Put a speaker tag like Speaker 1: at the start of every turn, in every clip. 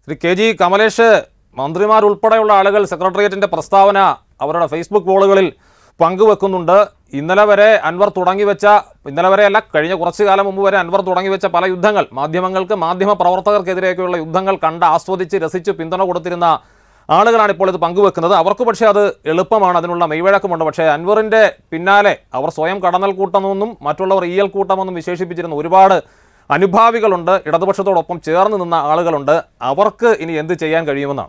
Speaker 1: Shri K G Kamalesh മന്ത്രിമാരുൾപ്പെടെയുള്ള ആളുകൾ സെക്രട്ടേറിയറ്റിന്റെ പ്രസ്താവന അവരുടെ ഫേസ്ബുക്ക് വോളുകളിൽ പങ്കുവെക്കുന്നുണ്ട് ഇന്നലെ വരെ അൻവർ തുടങ്ങിവെച്ച ഇന്നലെ വരെയല്ല കഴിഞ്ഞ കുറച്ചു കാലം മുമ്പ് വരെ അൻവർ തുടങ്ങിവെച്ച പല യുദ്ധങ്ങൾ മാധ്യമങ്ങൾക്ക് മാധ്യമ പ്രവർത്തകർക്കെതിരെയൊക്കെയുള്ള യുദ്ധങ്ങൾ കണ്ട് ആസ്വദിച്ച് രസിച്ച് പിന്തുണ കൊടുത്തിരുന്ന ആളുകളാണ് ഇപ്പോൾ ഇത് പങ്കുവെക്കുന്നത് അവർക്ക് പക്ഷേ അത് എളുപ്പമാണ് അതിനുള്ള മെയ്വഴക്കമുണ്ട് പക്ഷേ അൻവറിന്റെ പിന്നാലെ അവർ സ്വയം കടന്നൽ കൂട്ടമെന്നും മറ്റുള്ളവർ ഈയൽ കൂട്ടമെന്നും വിശേഷിപ്പിച്ചിരുന്ന ഒരുപാട് അനുഭാവികളുണ്ട് ഇടതുപക്ഷത്തോടൊപ്പം ചേർന്ന് നിന്ന ആളുകളുണ്ട് അവർക്ക് ഇനി എന്ത് ചെയ്യാൻ കഴിയുമെന്നാണ്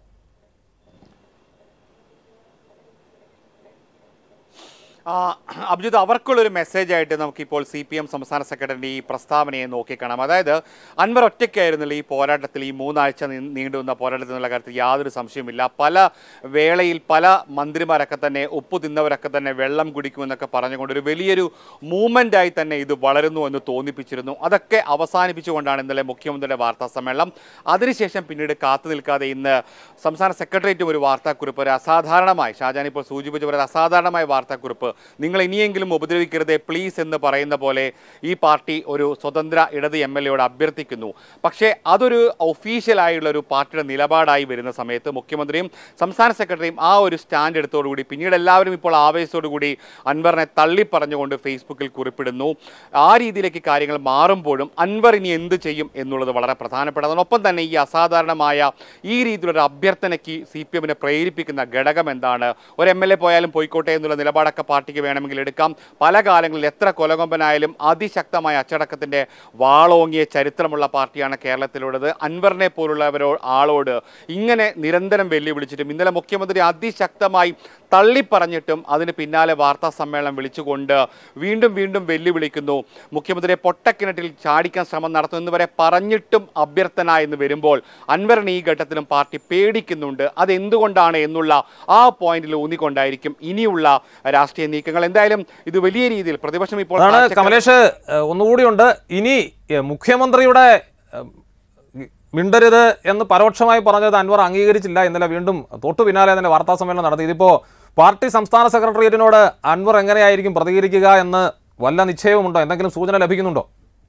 Speaker 2: ആ, അഭിജിത്ത് അവർക്കുള്ളൊരു മെസ്സേജ് ആയിട്ട് നമുക്കിപ്പോൾ സി പി എം സംസ്ഥാന സെക്രട്ടറിയുടെ ഈ പ്രസ്താവനയെ നോക്കിക്കാണാം അതായത് അൻവർ ഒറ്റയ്ക്കായിരുന്നില്ല ഈ പോരാട്ടത്തിൽ ഈ മൂന്നാഴ്ച നീ- നീണ്ടുവന്ന പോരാട്ടത്തിൽ എന്നുള്ള കാര്യത്തിൽ യാതൊരു സംശയമില്ല പല വേളയിൽ പല മന്ത്രിമാരൊക്കെ തന്നെ ഉപ്പ് തിന്നവരൊക്കെ തന്നെ വെള്ളം കുടിക്കുമെന്നൊക്കെ പറഞ്ഞുകൊണ്ട് ഒരു വലിയൊരു മൂവ്മെൻ്റായി തന്നെ ഇത് വളരുന്നു എന്ന് തോന്നിപ്പിച്ചിരുന്നു അതൊക്കെ അവസാനിപ്പിച്ചുകൊണ്ടാണ് ഇന്നലെ മുഖ്യമന്ത്രിയുടെ വാർത്താ സമ്മേളനം അതിനുശേഷം പിന്നീട് കാത്തു നിൽക്കാതെ ഇന്ന് സംസ്ഥാന സെക്രട്ടേറിയറ്റും ഒരു വാർത്താക്കുറിപ്പ് ഒരു അസാധാരണമായി ഷാജാൻ ഇപ്പോൾ സൂചിപ്പിച്ച പോലെ ഒരു അസാധാരണമായ വാർത്താക്കുറിപ്പ് നിങ്ങൾ ഇനിയെങ്കിലും ഉപദ്രവിക്കരുതേ പ്ലീസ് എന്ന് പറയുന്ന പോലെ ഈ പാർട്ടി ഒരു സ്വതന്ത്ര ഇടത് എം എൽ എയോട് അഭ്യർത്ഥിക്കുന്നു പക്ഷേ അതൊരു ഒഫീഷ്യലായുള്ള ഒരു പാർട്ടിയുടെ നിലപാടായി വരുന്ന സമയത്ത് മുഖ്യമന്ത്രിയും സംസ്ഥാന സെക്രട്ടറിയും ആ ഒരു സ്റ്റാൻഡ് എടുത്തോടുകൂടി പിന്നീട് എല്ലാവരും ഇപ്പോൾ ആവേശത്തോടുകൂടി അൻവറിനെ തള്ളി പറഞ്ഞുകൊണ്ട് ഫേസ്ബുക്കിൽ കുറിപ്പിടുന്നു ആ രീതിയിലേക്ക് കാര്യങ്ങൾ മാറുമ്പോഴും അൻവർ ഇനി എന്ത് ചെയ്യും എന്നുള്ളത് വളരെ പ്രധാനപ്പെട്ടതാണ് ഒപ്പം തന്നെ ഈ അസാധാരണമായ ഈ രീതിയിലൊരു അഭ്യർത്ഥനയ്ക്ക് സി പി എമ്മിനെ പ്രേരിപ്പിക്കുന്ന ഘടകം എന്താണ് ഒരു എം എൽ എ പോയാലും പോയിക്കോട്ടെ എന്നുള്ള നിലപാടൊക്കെ പാർട്ടിക്ക് വേണമെങ്കിൽ എടുക്കാം പല കാലങ്ങളിൽ എത്ര കൊലകൊമ്പനായാലും അതിശക്തമായ അച്ചടക്കത്തിൻ്റെ വാളോങ്ങിയ ചരിത്രമുള്ള പാർട്ടിയാണ് കേരളത്തിലുള്ളത് അൻവറിനെ പോലുള്ളവരോ ആളോട് ഇങ്ങനെ നിരന്തരം വെല്ലുവിളിച്ചിട്ടും ഇന്നലെ മുഖ്യമന്ത്രി അതിശക്തമായി തള്ളിപ്പറഞ്ഞിട്ടും അതിന് പിന്നാലെ വാർത്താ സമ്മേളനം വിളിച്ചുകൊണ്ട് വീണ്ടും വീണ്ടും വെല്ലുവിളിക്കുന്നു മുഖ്യമന്ത്രിയെ പൊട്ടക്കിണറ്റിൽ ചാടിക്കാൻ ശ്രമം നടത്തുന്നു എന്ന് വരെ പറഞ്ഞിട്ടും അഭ്യർത്ഥന എന്ന് വരുമ്പോൾ അൻവറിന് ഈ ഘട്ടത്തിലും പാർട്ടി പേടിക്കുന്നുണ്ട് അതെന്തുകൊണ്ടാണ് എന്നുള്ള ആ പോയിന്റിൽ ഊന്നിക്കൊണ്ടായിരിക്കും ഇനിയുള്ള രാഷ്ട്രീയ നീക്കങ്ങൾ എന്തായാലും ഇത് വലിയ രീതിയിൽ പ്രതിപക്ഷം ഇപ്പോൾ
Speaker 1: അതാണ്
Speaker 2: കാഴ്ചക്കാർ-
Speaker 1: കമലേഷ് ഏഹ്, ഒന്നുകൂടിയുണ്ട് ഇനി ഏഹ്, മുഖ്യമന്ത്രിയുടെ ഏഹ്, മിണ്ടരുത് എന്ന് പരോക്ഷമായി പറഞ്ഞത് അൻവർ അംഗീകരിച്ചില്ല ഇന്നലെ വീണ്ടും തൊട്ടു പിന്നാലെ തന്നെ വാർത്താ സമ്മേളനം നടത്തി ഇതിപ്പോ പാർട്ടി സംസ്ഥാന സെക്രട്ടേറിയറ്റിനോട് അൻവർ എങ്ങനെയായിരിക്കും പ്രതികരിക്കുക എന്ന് വല്ല നിശ്ചയവുമുണ്ടോ എന്തെങ്കിലും സൂചന ലഭിക്കുന്നുണ്ടോ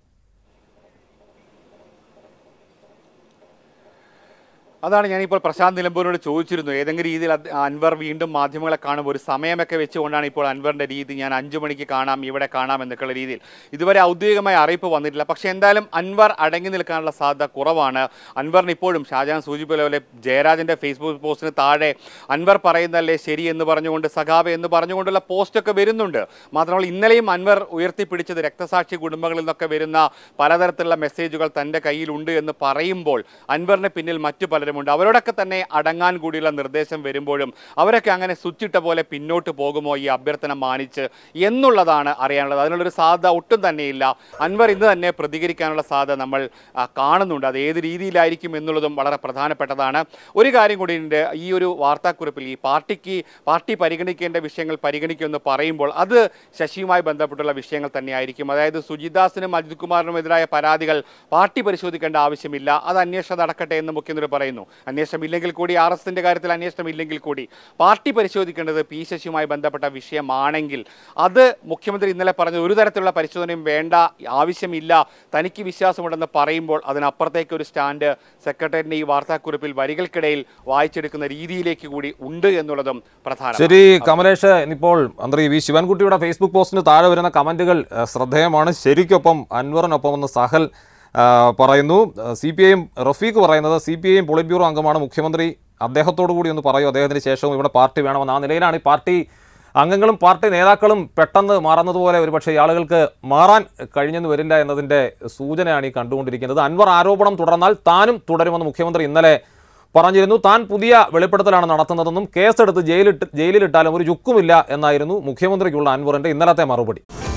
Speaker 2: അതാണ് ഞാനിപ്പോൾ പ്രശാന്ത് നിലമ്പൂരിനോട് ചോദിച്ചിരുന്നു ഏതെങ്കിലും രീതിയിൽ അത് അൻവർ വീണ്ടും മാധ്യമങ്ങളെ കാണുമ്പോൾ ഒരു സമയമൊക്കെ വെച്ചുകൊണ്ടാണ് ഇപ്പോൾ അൻവറിന്റെ രീതി ഞാൻ അഞ്ചു മണിക്ക് കാണാം ഇവിടെ കാണാം എന്നൊക്കെയുള്ള രീതിയിൽ ഇതുവരെ ഔദ്യോഗികമായ അറിയിപ്പ് വന്നിട്ടില്ല പക്ഷേ എന്തായാലും അൻവർ അടങ്ങി നിൽക്കാനുള്ള സാധ്യത കുറവാണ് അൻവറിന് ഇപ്പോഴും ഷാജഹാൻ സൂചിപ്പിച്ച പോലെ ജയരാജന്റെ ഫേസ്ബുക്ക് പോസ്റ്റിന് താഴെ അൻവർ പറയുന്നതല്ലേ ശരി എന്ന് പറഞ്ഞുകൊണ്ട് സഖാബ് എന്ന് പറഞ്ഞുകൊണ്ടുള്ള പോസ്റ്റൊക്കെ വരുന്നുണ്ട് മാത്രമല്ല ഇന്നലെയും അൻവർ ഉയർത്തിപ്പിടിച്ചത് രക്തസാക്ഷി കുടുംബങ്ങളിൽ നിന്നൊക്കെ വരുന്ന പലതരത്തിലുള്ള മെസ്സേജുകൾ തൻ്റെ കയ്യിലുണ്ട് എന്ന് പറയുമ്പോൾ അൻവറിന് പിന്നിൽ മറ്റു പലരുമുണ്ട് അവരോടൊക്കെ തന്നെ അടങ്ങാൻ കൂടിയുള്ള നിർദ്ദേശം വരുമ്പോഴും അവരൊക്കെ അങ്ങനെ സ്വിച്ചിട്ട പോലെ പിന്നോട്ട് പോകുമോ ഈ അഭ്യർത്ഥന മാനിച്ച് എന്നുള്ളതാണ് അറിയാനുള്ളത് അതിനുള്ളൊരു സാധ്യത ഒട്ടും തന്നെയില്ല അൻവർ ഇന്ന് തന്നെ പ്രതികരിക്കാനുള്ള സാധ്യത നമ്മൾ ആ, കാണുന്നുണ്ട് അത് ഏത് രീതിയിലായിരിക്കും എന്നുള്ളതും വളരെ പ്രധാനപ്പെട്ടതാണ് ഒരു കാര്യം കൂടി ഉണ്ട് ഈ ഒരു വാർത്താക്കുറിപ്പിൽ ഈ പാർട്ടിക്ക് പാർട്ടി പരിഗണിക്കേണ്ട വിഷയങ്ങൾ പരിഗണിക്കുമെന്ന് പറയുമ്പോൾ അത് ശശിയുമായി ബന്ധപ്പെട്ടുള്ള വിഷയങ്ങൾ തന്നെയായിരിക്കും അതായത് സുജിദാസിനും അജിത് കുമാറിനും എതിരായ പരാതികൾ പാർട്ടി പരിശോധിക്കേണ്ട ആവശ്യമില്ല അത് അന്വേഷണം നടക്കട്ടെ എന്ന് മുഖ്യമന്ത്രി പറയുന്നു അന്വേഷണം ഇല്ലെങ്കിൽ കൂടി ആർ എസിന്റെ കാര്യത്തിൽ അന്വേഷണം ഇല്ലെങ്കിൽ കൂടി പാർട്ടി പരിശോധിക്കേണ്ടത് പി ശശിയുമായി ബന്ധപ്പെട്ട വിഷയമാണെങ്കിൽ അത് മുഖ്യമന്ത്രി ഇന്നലെ പറഞ്ഞത് ഒരു തരത്തിലുള്ള പരിശോധനയും വേണ്ട ആവശ്യമില്ല തനിക്ക് വിശ്വാസമുണ്ടെന്ന് പറയുമ്പോൾ അതിനപ്പുറത്തേക്ക് ഒരു സ്റ്റാൻഡ് സെക്രട്ടറിന്റെ ഈ വാർത്താക്കുറിപ്പിൽ വരികൾക്കിടയിൽ വായിച്ചെടുക്കുന്ന രീതിയിലേക്ക് കൂടി ഉണ്ട് എന്നുള്ളതും പ്രധാനം
Speaker 1: ശരി കമലേഷ് ഇന്നിപ്പോൾ മന്ത്രി വി ശിവൻകുട്ടിയുടെ ഫേസ്ബുക്ക് പോസ്റ്റിന് താഴെ വരുന്ന കമന്റുകൾ ഏഹ്, ശ്രദ്ധേയമാണ് ശരിക്കൊപ്പം അൻവറിനൊപ്പം എന്ന് സഹൽ ആ, പറയുന്നു സി പി ഐയും റഫീഖ് പറയുന്നത് സി പി ഐയും പോളിറ്റ് ബ്യൂറോ അംഗമാണ് മുഖ്യമന്ത്രി അദ്ദേഹത്തോടു കൂടി ഒന്ന് പറയൂ അദ്ദേഹത്തിന് ശേഷവും ഇവിടെ പാർട്ടി വേണമെന്ന് ആ നിലയിലാണ് ഈ പാർട്ടി അംഗങ്ങളും പാർട്ടി നേതാക്കളും പെട്ടെന്ന് മാറുന്നതുപോലെ ഒരുപക്ഷെ ഈ ആളുകൾക്ക് മാറാൻ കഴിഞ്ഞെന്ന് വരില്ല എന്നതിൻ്റെ സൂചനയാണ് ഈ കണ്ടുകൊണ്ടിരിക്കുന്നത് അൻവർ ആരോപണം തുടർന്നാൽ താനും തുടരുമെന്ന് മുഖ്യമന്ത്രി ഇന്നലെ പറഞ്ഞിരുന്നു താൻ പുതിയ വെളിപ്പെടുത്തലാണ് നടത്തുന്നതെന്നും കേസെടുത്ത് ജയിലിട്ട് ജയിലിലിട്ടാലും ഒരു ചുക്കുമില്ല എന്നായിരുന്നു മുഖ്യമന്ത്രിക്കുള്ള അൻവറിന്റെ ഇന്നലത്തെ മറുപടി